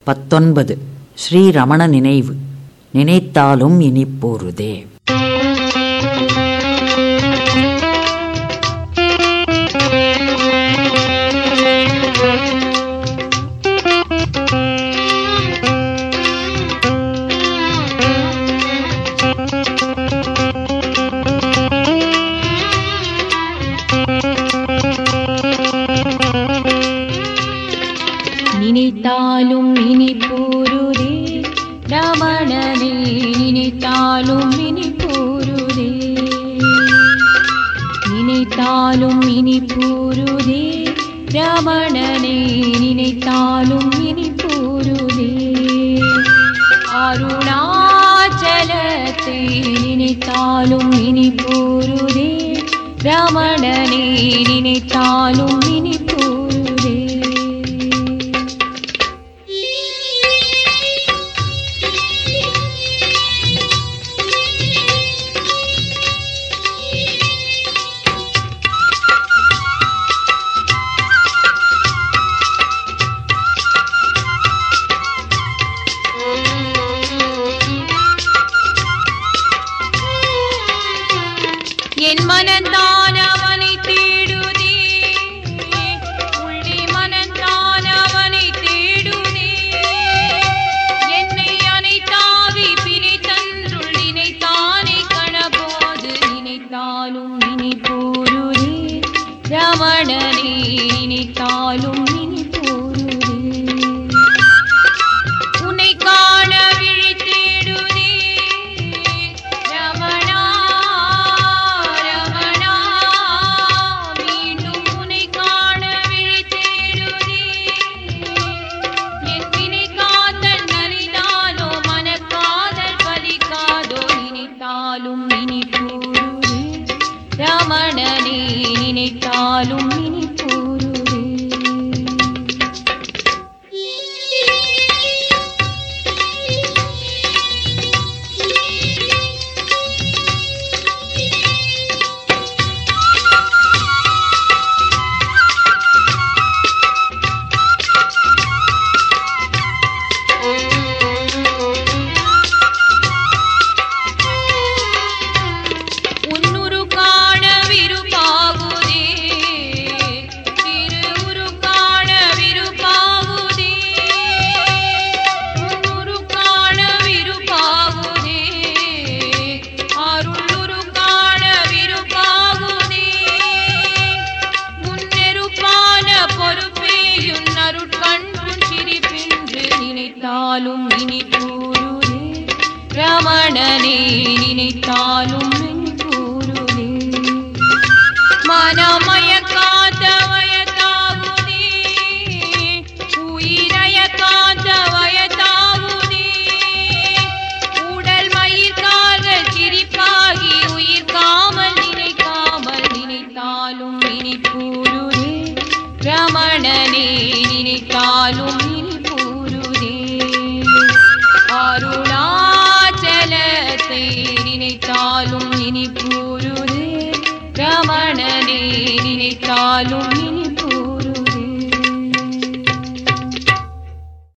பத்தொன்பது ஸ்ரீரமண நினைவு நினைத்தாலும் இனிப்போருதே நினைத்தாலும் இனிப்பூருதே ரமணனே நினைத்தாலும் இனிப்பூருதே நினைத்தாலும் இனிப்பூருதே ரமணனே நினைத்தாலும் இனிப்பூருதே அருணாச்சலத்தை நினைத்தாலும் இனிப்பூருதே ரமணனே நினைத்தாலும் இனிப்பூருதே என் மனந்தான் அவனை தேடுதே உள்ளே மனந்தான் அவனை தேடுதே என்னை அனைத்தாவி பிரித்தன்றுள் நினைத்தானே கணபோது நினைத்தாலும் இனி போருதே ரமணனே நினைத்தாலும் இனி போருதே உன்னை காண விழி தேடுதே ரமணா ரமணா மீண்டும் உன்னை காண விழி தேடுதே என் வினை காதல் நலிதாலோ மனக்காதல் பலிக்காதோ நினைத்தாலும் இனி கூறுதே ரமணனே நினைத்தாலும் இனி கூறுதே உன்னுரு காண விருப்பாகுதே திரு உரு காண விருப்பாகுதே உன்னுரு காண விருப்பாகுதே அருளுரு காண விருப்பாகுதே முன்னெருப்பான பொறுப்பேயுன் அருட்கண்புன் சிரிப்பின்று நினைத்தாலும் இனி கூறுதே ரமணனே நினைத்தாலும் இனி கூறுதே மனம